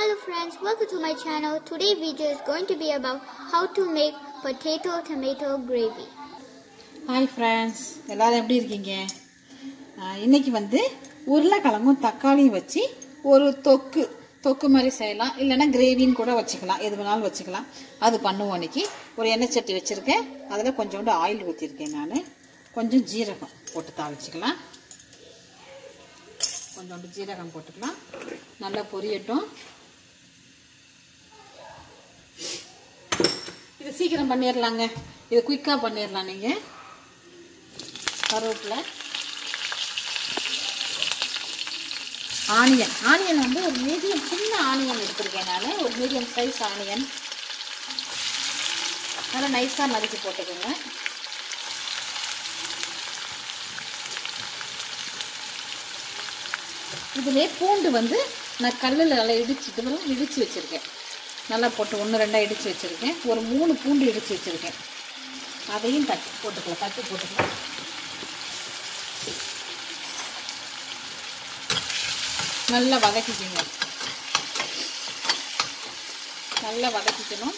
Hello friends, welcome to my channel. Today video is going to be about how to make potato tomato gravy. Hi friends எல்லாரும் எப்படி இருக்கீங்க ஆஹ் இன்னைக்கு வந்து உருளைக்கிழங்கும் தக்காளியும் வச்சு ஒரு தொக்கு தொக்கு மாதிரி செய்யலாம் இல்லைன்னா கிரேவின்னு கூட வச்சுக்கலாம் எது வேணாலும் வச்சுக்கலாம் அது பண்ணுவோம் இன்னைக்கு ஒரு எண்ணெய் சட்டி வச்சுருக்கேன் அதில் கொஞ்சோண்டு ஆயில் ஊற்றிருக்கேன் நான் கொஞ்சம் ஜீரகம் போட்டு தாளிச்சிக்கலாம் கொஞ்சோண்டு ஜீரகம் போட்டுக்கலாம் நல்லா பொரியட்டும் இது சீக்கிரம் பண்ணிடலாங்க இது குயிக்காக பண்ணிடலாம் நீங்கள் கருவேப்பிலை ஆனியன் ஆனியன் வந்து ஒரு மீடியம் சின்ன ஆனியன் எடுத்திருக்கேன் நான் ஒரு மீடியம் சைஸ் ஆனியன் நல்லா நைஸாக நறுக்கி போட்டுக்கோங்க இதுலேயே பூண்டு வந்து நான் கல்லில் நல்லா இடிச்சு இதுவெல்லாம் இடித்து வச்சுருக்கேன் நல்லா போட்டு ஒன்று ரெண்டாக இடித்து வச்சுருக்கேன் ஒரு மூணு பூண்டு இடித்து வச்சுருக்கேன் அதையும் தட்டி போட்டுக்கலாம் தட்டி போட்டுக்கலாம் நல்லா வதக்கிக்கோங்க நல்லா வதக்கிக்கணும்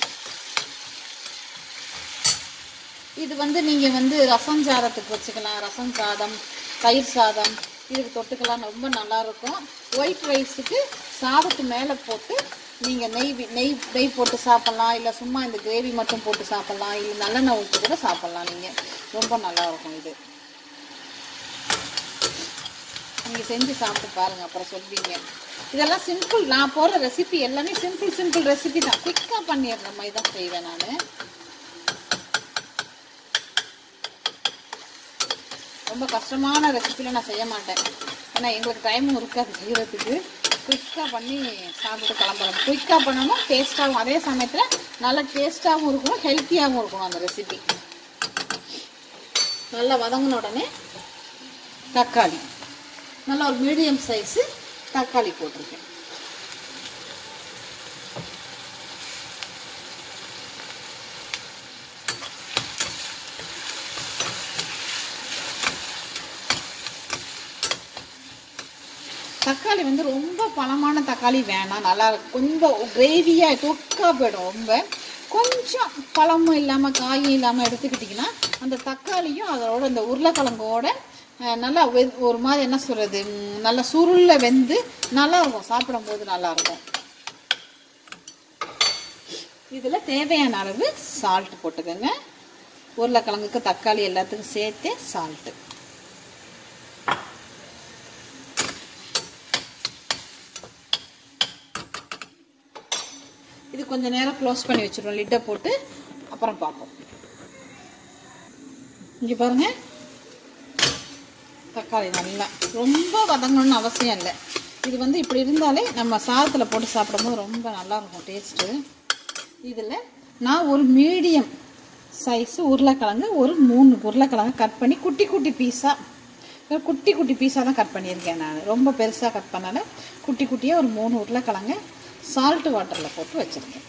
இது வந்து நீங்கள் வந்து ரசம் சாதத்துக்கு வச்சுக்கலாம் ரசம் சாதம் தயிர் சாதம் இதுக்கு தொட்டுக்கலாம் ரொம்ப நல்லா இருக்கும் ஒயிட் ரைஸுக்கு சாதத்து மேலே போட்டு நீங்கள் நெய் வி- நெய் நெய் போட்டு சாப்பிட்லாம் இல்லை சும்மா இந்த கிரேவி மட்டும் போட்டு சாப்பிட்லாம் இல்லை நல்லெண்ணெய் ஊற்றி கூட சாப்பிட்லாம் நீங்கள் ரொம்ப நல்லா இருக்கும் இது நீங்கள் செஞ்சு சாப்பிட்டு பாருங்கள் அப்புறம் சொல்வீங்க இதெல்லாம் சிம்பிள் நான் போடுற ரெசிபி எல்லாமே சிம்பிள் சிம்பிள் ரெசிபி தான் குயிக்காக பண்ணிடுற மாதிரி தான் செய்வேன் நான் ரொம்ப கஷ்டமான ரெசிபியில் நான் செய்ய மாட்டேன் ஏன்னா எங்களுக்கு டைமும் இருக்காது செய்கிறதுக்கு குயிக்காக பண்ணி சாப்பிட்டு கிளம்பணும் குயிக்காக பண்ணணும் டேஸ்ட்டாகவும் அதே சமயத்தில் நல்ல டேஸ்ட்டாகவும் இருக்கணும் ஹெல்த்தியாகவும் இருக்கணும் அந்த ரெசிபி நல்லா வதங்கின உடனே தக்காளி நல்லா ஒரு மீடியம் சைஸு தக்காளி போட்டிருக்கேன் தக்காளி வந்து ரொம்ப பழமான தக்காளி வேணாம் நல்லா இருக்கும் கொஞ்சம் கிரேவியாக தொக்கா போயிடும் ரொம்ப கொஞ்சம் பழமும் இல்லாமல் காயும் இல்லாமல் எடுத்துக்கிட்டிங்கன்னா அந்த தக்காளியும் அதோட அந்த உருளைக்கிழங்கோட அஹ், நல்லா வெ- ஒரு மாதிரி என்ன சொல்கிறது நல்லா சுருளில் வெந்து நல்லா இருக்கும் சாப்பிடும்போது நல்லா இருக்கும் இதில் தேவையான அளவு சால்ட் போட்டுக்கோங்க உருளைக்கிழங்குக்கு தக்காளி எல்லாத்துக்கும் சேர்த்து சால்ட்டு இது கொஞ்ச நேரம் க்ளோஸ் பண்ணி வச்சிருவோம் லிட்டை போட்டு அப்புறம் பார்ப்போம் இங்கே பாருங்க தக்காளி நல்லா ரொம்ப வதங்கணும்னு அவசியம் இல்லை இது வந்து இப்படி இருந்தாலே நம்ம சாதத்தில் போட்டு சாப்பிடும்போது ரொம்ப நல்லா இருக்கும் டேஸ்ட்டு இதில் நான் ஒரு மீடியம் சைஸு உருளைக்கிழங்கு ஒரு மூணு உருளைக்கிழங்கு கட் பண்ணி குட்டி குட்டி பீஸாக குட்டி குட்டி பீஸாக தான் கட் பண்ணியிருக்கேன் நான் ரொம்ப பெருசாக கட் பண்ணல குட்டி குட்டியாக ஒரு மூணு உருளைக்கிழங்கு சால்ட் வாட்டரில் போட்டு வச்சுருக்கேன்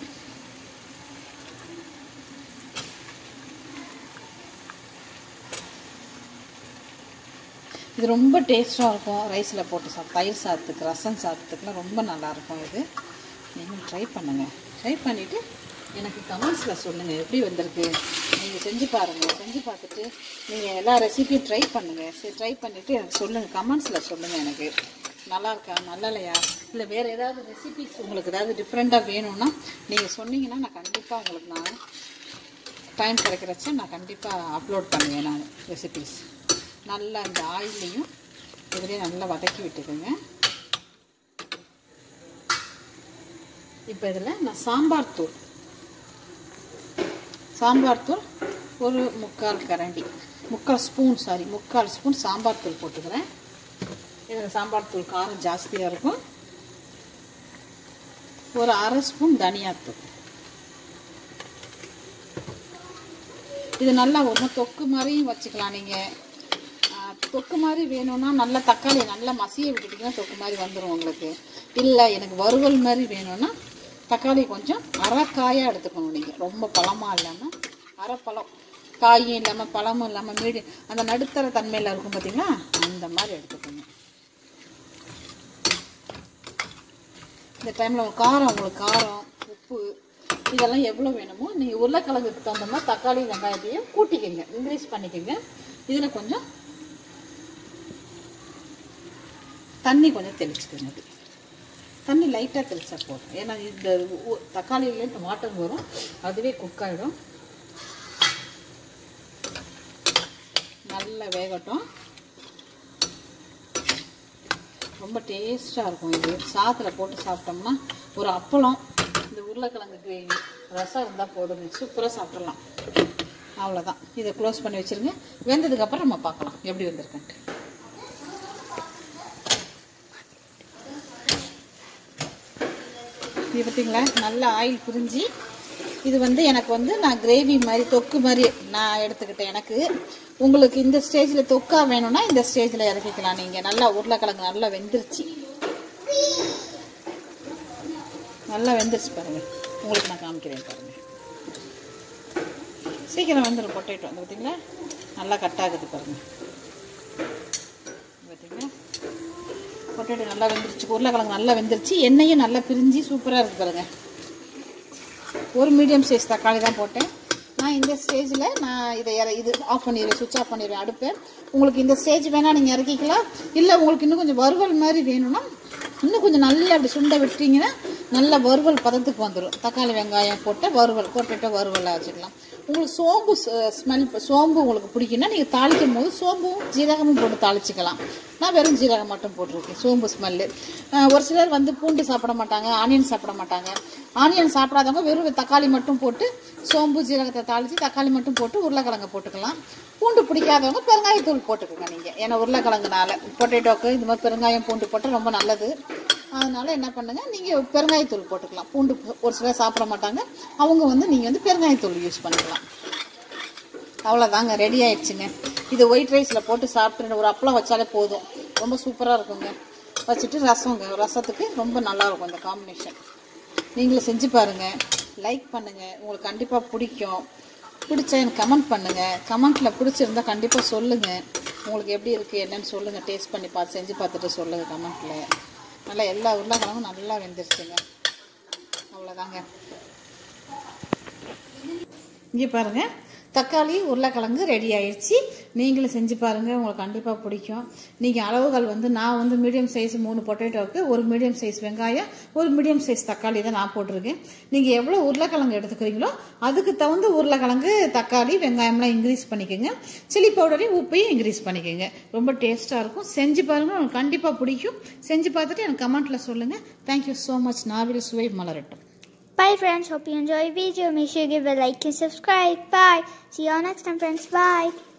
இது ரொம்ப டேஸ்ட்டாக இருக்கும் ரைஸில் போட்டு சாப்பிட்டு தயிர் சாதத்துக்கு ரசம் சாதத்துக்குலாம் ரொம்ப நல்லாயிருக்கும் இது நீங்களும் ட்ரை பண்ணுங்கள் ட்ரை பண்ணிவிட்டு எனக்கு கமெண்ட்ஸில் சொல்லுங்கள் எப்படி வந்திருக்கு நீங்கள் செஞ்சு பாருங்கள் செஞ்சு பார்த்துட்டு நீங்கள் எல்லா ரெசிபியும் ட்ரை பண்ணுங்கள் சரி ட்ரை பண்ணிவிட்டு எனக்கு சொல்லுங்கள் கமெண்ட்ஸில் சொல்லுங்கள் எனக்கு நல்லா இருக்கா நல்லா இல்லையா இல்லை வேறு ஏதாவது ரெசிபிஸ் உங்களுக்கு ஏதாவது டிஃப்ரெண்ட்டாக வேணும்னா நீங்கள் சொன்னீங்கன்னா நான் கண்டிப்பாக உங்களுக்கு நான் டைம் கிடைக்கிறச்ச நான் கண்டிப்பாக அப்லோட் பண்ணுவேன் நான் ரெசிபிஸ் நல்லா இந்த ஆயிலையும் இதுலேயே நல்லா வதக்கி விட்டுக்குங்க இப்போ இதில் நான் சாம்பார் தூள் சாம்பார் தூள் ஒரு முக்கால் கரண்டி முக்கால் ஸ்பூன் சாரி முக்கால் ஸ்பூன் சாம்பார் தூள் போட்டுக்கிறேன் இதில் சாம்பார் தூள் காரம் ஜாஸ்தியாக இருக்கும் ஒரு அரை ஸ்பூன் தனியாத்தூள் இது நல்லா ஒன்று தொக்கு மாதிரியும் வச்சுக்கலாம் நீங்கள் தொக்கு மாதிரி வேணும்னா நல்லா தக்காளி நல்லா மசிய விட்டுட்டிங்கன்னா தொக்கு மாதிரி வந்துடும் உங்களுக்கு இல்லை எனக்கு வறுவல் மாதிரி வேணும்னா தக்காளி கொஞ்சம் அரைக்காயாக எடுத்துக்கணும் நீங்கள் ரொம்ப பழமாக இல்லாமல் அரை பழம் காயும் இல்லாமல் பழமும் இல்லாமல் மீடி அந்த நடுத்தர தன்மையில் இருக்கும் பார்த்தீங்களா அந்த மாதிரி எடுத்துக்கணும் இந்த டைமில் உங்களுக்கு காரம் உங்களுக்கு காரம் உப்பு இதெல்லாம் எவ்வளோ வேணுமோ நீங்கள் உருளைக்கிழங்குக்கு தகுந்த மாதிரி தக்காளி வெங்காயத்தையும் கூட்டிக்கங்க இன்க்ரீஸ் பண்ணிக்கோங்க இதில் கொஞ்சம் தண்ணி கொஞ்சம் தெளிச்சுக்கோங்க அது தண்ணி லைட்டாக தெளிச்சா போதும் ஏன்னா இந்த உ- தக்காளியிலேருந்து வாட்டர் வரும் அதுவே குக் ஆகிடும் நல்லா வேகட்டும் ரொம்ப டேஸ்ட்டாக இருக்கும் இது சாதத்தில் போட்டு சாப்பிட்டோம்னா ஒரு அப்பளம் இந்த உருளைக்கிழங்கு கிரேவி ரசம் இருந்தால் போதுங்க சூப்பராக சாப்பிட்றலாம் அவ்வளோதான் இதை க்ளோஸ் பண்ணி வச்சுருங்க வெந்ததுக்கப்புறம் நம்ம பார்க்கலாம் எப்படி வந்திருக்குன்ட்டு இது பார்த்தீங்களா நல்ல ஆயில் பிரிஞ்சு இது வந்து எனக்கு வந்து நான் கிரேவி மாதிரி தொக்கு மாதிரி நான் எடுத்துக்கிட்டேன் எனக்கு உங்களுக்கு இந்த ஸ்டேஜில் தொக்கா வேணும்னா இந்த ஸ்டேஜில் இறக்கிக்கலாம் நீங்கள் நல்லா உருளைக்கிழங்கு நல்லா வெந்துருச்சு நல்லா வெந்துருச்சு பாருங்க உங்களுக்கு நான் காமிக்கிறேன் பாருங்க சீக்கிரம் வந்துடும் பொட்டேட்டோ வந்து பார்த்தீங்களா நல்லா கட் ஆகுது பாருங்க பார்த்தீங்களா பொட்டேட்டோ நல்லா வெந்துருச்சு உருளைக்கிழங்கு நல்லா வெந்துருச்சு எண்ணெயும் நல்லா பிரிஞ்சு சூப்பராக இருக்கு பாருங்க ஒரு மீடியம் சைஸ் தக்காளி தான் போட்டேன் நான் இந்த ஸ்டேஜில் நான் இதை இற இது ஆஃப் பண்ணிடுவேன் சுவிட்ச் ஆஃப் பண்ணிடுவேன் அடுப்பை உங்களுக்கு இந்த ஸ்டேஜ் வேணால் நீங்கள் இறக்கிக்கலாம் இல்லை உங்களுக்கு இன்னும் கொஞ்சம் வறுவல் மாதிரி வேணும்னா இன்னும் கொஞ்சம் நல்லா அப்படி சுண்ட விட்டீங்கன்னா நல்ல வறுவல் பதத்துக்கு வந்துடும் தக்காளி வெங்காயம் போட்டு வறுவல் போட்டுட்டு வறுவலாக வச்சுக்கலாம் உங்களுக்கு சோம்பு ஸ்மெல் சோம்பு உங்களுக்கு பிடிக்குன்னா நீங்கள் தாளிக்கும் போது சோம்பும் ஜீரகமும் போட்டு தாளிச்சிக்கலாம் நான் வெறும் ஜீரகம் மட்டும் போட்டிருக்கேன் சோம்பு ஸ்மெல்லு ஒரு சிலர் வந்து பூண்டு சாப்பிட மாட்டாங்க ஆனியன் சாப்பிட மாட்டாங்க ஆனியன் சாப்பிடாதவங்க வெறும் தக்காளி மட்டும் போட்டு சோம்பு ஜீரகத்தை தாளித்து தக்காளி மட்டும் போட்டு உருளைக்கிழங்கு போட்டுக்கலாம் பூண்டு பிடிக்காதவங்க பெருங்காயத்தூள் போட்டுக்கோங்க நீங்கள் ஏன்னா உருளைக்கிழங்குனால பொட்டேட்டோக்கு இது மாதிரி பெருங்காயம் பூண்டு போட்டால் ரொம்ப நல்லது அதனால என்ன பண்ணுங்க நீங்கள் பெருங்காயத்தூள் போட்டுக்கலாம் பூண்டு ஒரு சிலர் சாப்பிட மாட்டாங்க அவங்க வந்து நீங்கள் வந்து பெருங்காயத்தூள் யூஸ் பண்ணிக்கலாம் அவ்வளோதாங்க ரெடி ஆயிடுச்சுங்க இது ஒயிட் ரைஸில் போட்டு சாப்பிட்டு ஒரு அப்பளம் வச்சாலே போதும் ரொம்ப சூப்பராக இருக்குங்க வச்சுட்டு ரசங்க ரசத்துக்கு ரொம்ப நல்லா இருக்கும் இந்த காம்பினேஷன் நீங்களும் செஞ்சு பாருங்கள் லைக் பண்ணுங்கள் உங்களுக்கு கண்டிப்பாக பிடிக்கும் பிடிச்சா எனக்கு கமெண்ட் பண்ணுங்கள் கமெண்ட்டில் பிடிச்சிருந்தா கண்டிப்பாக சொல்லுங்கள் உங்களுக்கு எப்படி இருக்குது என்னன்னு சொல்லுங்கள் டேஸ்ட் பண்ணி பார்த்து செஞ்சு பார்த்துட்டு சொல்லுங்கள் கமெண்ட்டில் நல்லா எல்லா உருளைக்கிழங்கும் நல்லா வெந்துருச்சுங்க அவ்வளோதாங்க இங்கே பாருங்கள் தக்காளி உருளைக்கிழங்கு ரெடி ஆயிடுச்சு நீங்களும் செஞ்சு பாருங்கள் உங்களுக்கு கண்டிப்பாக பிடிக்கும் நீங்கள் அளவுகள் வந்து நான் வந்து மீடியம் சைஸ் மூணு பொட்டேட்டோவுக்கு ஒரு மீடியம் சைஸ் வெங்காயம் ஒரு மீடியம் சைஸ் தக்காளி தான் நான் போட்டிருக்கேன் நீங்கள் எவ்வளோ உருளைக்கிழங்கு எடுத்துக்கிறீங்களோ அதுக்கு தகுந்த உருளைக்கிழங்கு தக்காளி வெங்காயம்லாம் இன்க்ரீஸ் பண்ணிக்கோங்க சில்லி பவுடரையும் உப்பையும் இன்க்ரீஸ் பண்ணிக்கோங்க ரொம்ப டேஸ்ட்டாக இருக்கும் செஞ்சு பாருங்கள் உங்களுக்கு கண்டிப்பாக பிடிக்கும் செஞ்சு பார்த்துட்டு எனக்கு கமெண்ட்டில் சொல்லுங்கள் தேங்க்யூ ஸோ மச் நாவில் சுவை மலரட்டும் Bye friends, hope you enjoy the video. Make sure you give a like and subscribe. Bye. See you all next time friends. Bye.